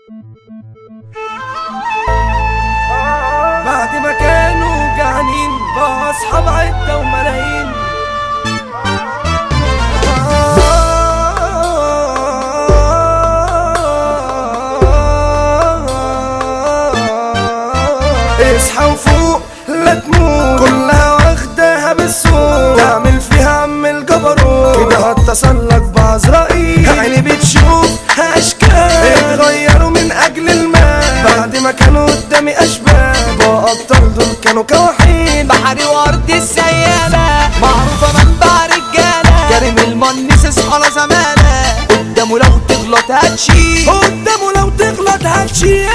بعد ما كانوا جعانين بقى اصحاب عدة وملايين اصحى وفوق لا تموت كلها واخداها بالسوق تعمل فيها عم الجبروت كده هتصلك بعزرائيل عيني بتشوف اشكال اتغيروا من اجل المال بعد ما كانوا قدامي اشبال بقى ابطال دول كانوا كواحين بحري وارض السيالة معروفة منبع رجالة كريم المنيس اصحى زمانة قدامه لو تغلط هتشيل قدامه لو تغلط هتشيل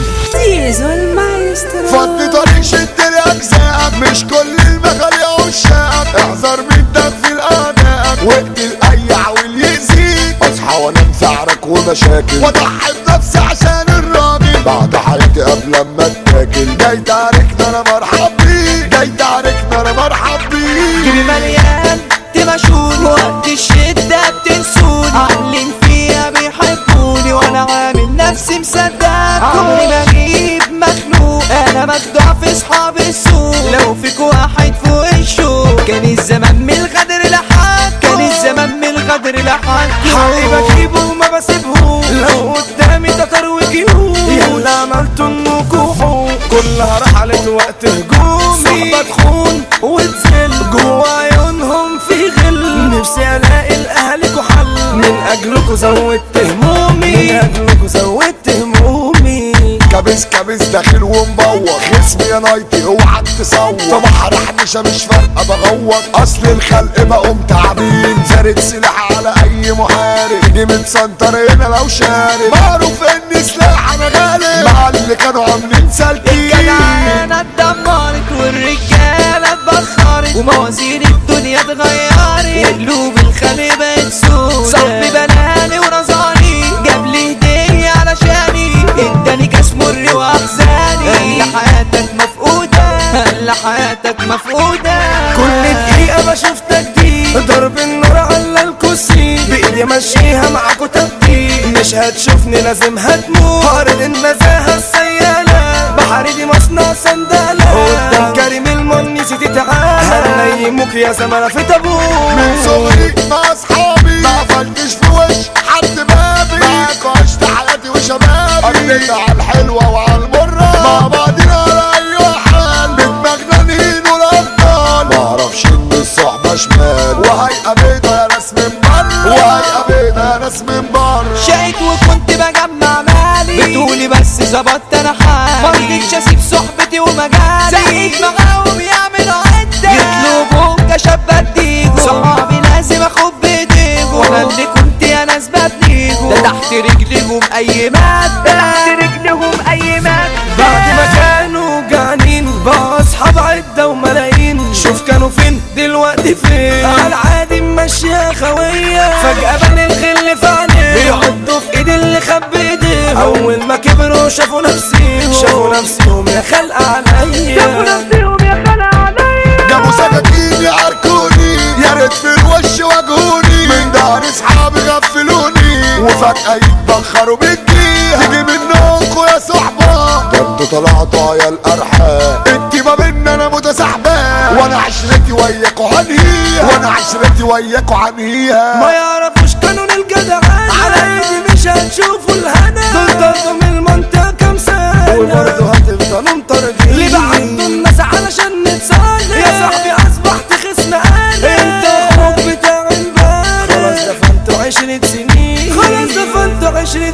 ديزو المايسترو فضي طريق شد لأجزائك مش كل المخاليق عشاقك احذر من تغفيل أعدائك واقتل أي عويل يأذيك أصحى وأنام ثعرك ومشاكل وأضحي بنفسي عشان الراجل بعد حياتي قبل ما أتاكل جاي تعاركنا أنا مرحب بيك جاي تعاركنا أنا مرحب جيبي بيك مليان تمشوني وقت الشدة بتنسوني عاملين فيها بيحبوني وانا عامل نفسي مصدق عمري ما اجيب مخلوق انا مخدوع في اصحاب السوق لو فيك واحد فوق الشوق كان الزمان من الغدر لحد كان الزمان من الغدر لحد حقي بجيبه وما بسيبه لو قدامي تتر وجيوب يلا عملتوا انكوا حقوق كلها رحلت وقت هجومي صحبة تخون وتزل جوا عيونهم في غل نفسي الاقي لاهلكوا حل من اجلكوا زودت همومي من اجلكوا زودت همومي كابس كابس داخل ومبوخ اسمي يا نايتي اوعى تصور طب حرحنشة مش فارقة بغوط اصل الخلق بقوم تعبين زارد سلاح على اي محارب دي متسنطر هنا لو شارب معروف ان سلاح انا غالب مع اللي كانوا عاملين سالكين الجدعانة اتدمرت والرجالة اتبخرت وموازين الدنيا اتغيرت وقلوب الخلق بقت سود صاحبي بلاني ورزاني جاب لي هدية علشاني اداني كاس مر واحزاني هلا حياتك مفقودة هلا حياتك مفقودة كل دقيقة بشوف تجديد ضرب النار على الكرسي بإيدي ماشيها معاكوا تبديل مش هتشوفني لازم هتموت هارد النزاهة السيالة بحري دي مصنع سندالة قدام كريم المنيسي تتعالى هنيموك يا زمانة في تابوت من صغري مع اصحابي ما قفلتش في وش حد بابي معاكوا عشت حياتي وشبابي قضيت على الحلوة وعلى المرة مع بعضنا على اي حال بدماغنا نهين والابطال ما اعرفش ان الصحبة شمال وهيئة بيضة يا ناس من بره وهيئة بيضة يا ناس من بره شقيت وكنت بجمع مالي بتقولي بس ظبطت انا حالي مرضتش اسيب صحبتي ومجالي زيك معاهم يعملوا عدة يطلبوا كشاب بديجو صحابي لازم اخد بايديجو وانا اللي كنت يا ناس ببنيجو ده تحت رجليهم اي مادة تحت رجليهم اي مادة بعد ما كانوا جعانين بقى اصحاب عدة وملايين شوف كانوا فين دلوقتي فين على عادي ماشية خوية فجأة بان الغل في عينيه بيحطوا في ايد اللي خب ايديهم اول ما كبروا شافوا نفسيهم شافوا نفسيهم يا خلق عليا شافوا نفسيهم يا خلق عليا جابوا سكاكين يعاركوني يا ريت في الوش واجهوني من دار اصحابي غفلوني وفجأة يتبخروا بالجيها تيجي منكوا يا صحبة ده انتوا طلعتوا يا الأرحام انت ما بينا انا متساحبة وانا عشرتي وياكوا عنهيها وانا عشرتي وياكوا عنهيها ما يعرفوش قانون الجدعان على ايدي مش هتشوفوا الهنا دول طردوا من المنطقة كام سنة وبرضه هتفضلوا مطاردين ليه بعتوا الناس علشان نتصالح يا صاحبي اصبحت خصم انا انت اخوك بتاع امبارح خلاص دفنتوا عشرة سنين خلاص دفنتوا عشرة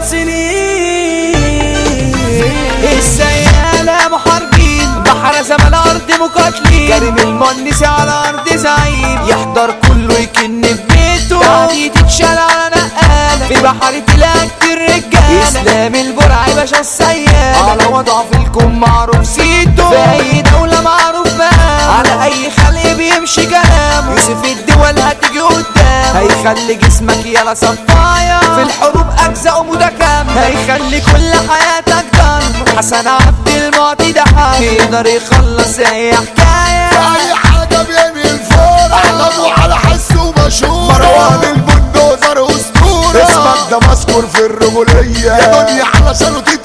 سنين السيالة محاربين بحر زمن الأرض مقاتلين كريم المنسي على أرض زعيم يحضر كله يكن في بيته تعدي تتشال على نقالة في بحر تلاقي كتير رجالة إسلام البرعي باشا السيالة على وضعه في الكون معروف سيته في أي دولة معروف بقى على أي خلق بيمشي كلامه يوسف الدول هتيجي قدام هيخلي جسمك يلا صفايا في الحروب أجزاء متكاملة هيخلي كل حياتك ضلمة حسن عبد المعطي ده حاجة يقدر يخلص أي حكاية اي حاجة بيعمل فور اعلموا على حس ومشهور مروان البندوزر اسطورة اسمك ده مذكور في الرجولية يا دنيا علشانه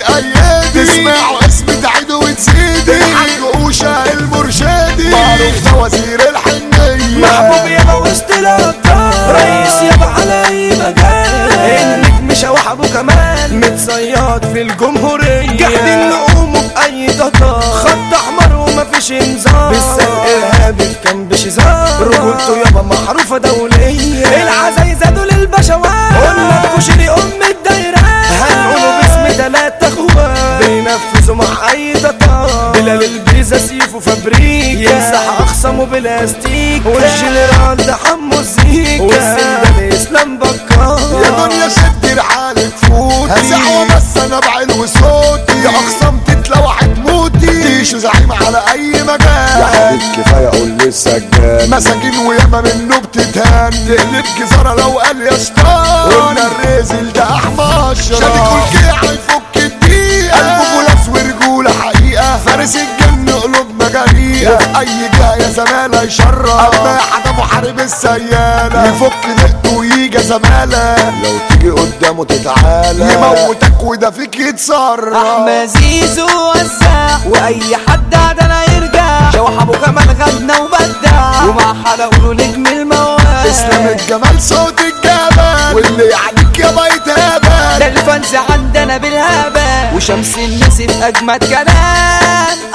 صياد في الجمهورية قاعدين نقوموا بأي تطار خط أحمر ومفيش انذار بالسلق إرهابي في كامب شيزار رجولته يابا معروفة دولية العزايزة دول البشوات قلنا تخشلي أم الدايرة هنقولوا باسم تلاتة اخوات بينفذوا مع أي تطار بلال البيزا سيفو فابريكا يمسح أخصمه بلاستيك والجنرال ده حمو الزيكا والسندان إسلام بكار يا دنيا شد رحالك فوتي هزعوة بس انا بعلو صوتي يا اخصام تتلوح تموتي تيشو زعيم على اي مجال يا حبيب كفايه قول لسه الجان مساكين وياما منه بتتهان تقلب جزارة لو قال يا شطان قلنا الرزل ده احمر شادي كل كيع يفك الدقيقة قلبه غلاس ورجولة حقيقة فارس الجن قلوب مجارية وفي اي جاية زمالة يشرف اما حدا محارب السيالة يفك دقته ويجي زمالة لو تيجي قدامه تتعالى يموتك وده فيك يتصرف احمد زيزو وزع واي حد عدنا يرجع شوح ابو كمال غنى وبدع ومع حلقه نجم الموال اسلام الجمال صوت الجبل واللي يعديك يا بيت هبل ده الفانز عندنا بالهبل وشمس الناس في اجمد كلام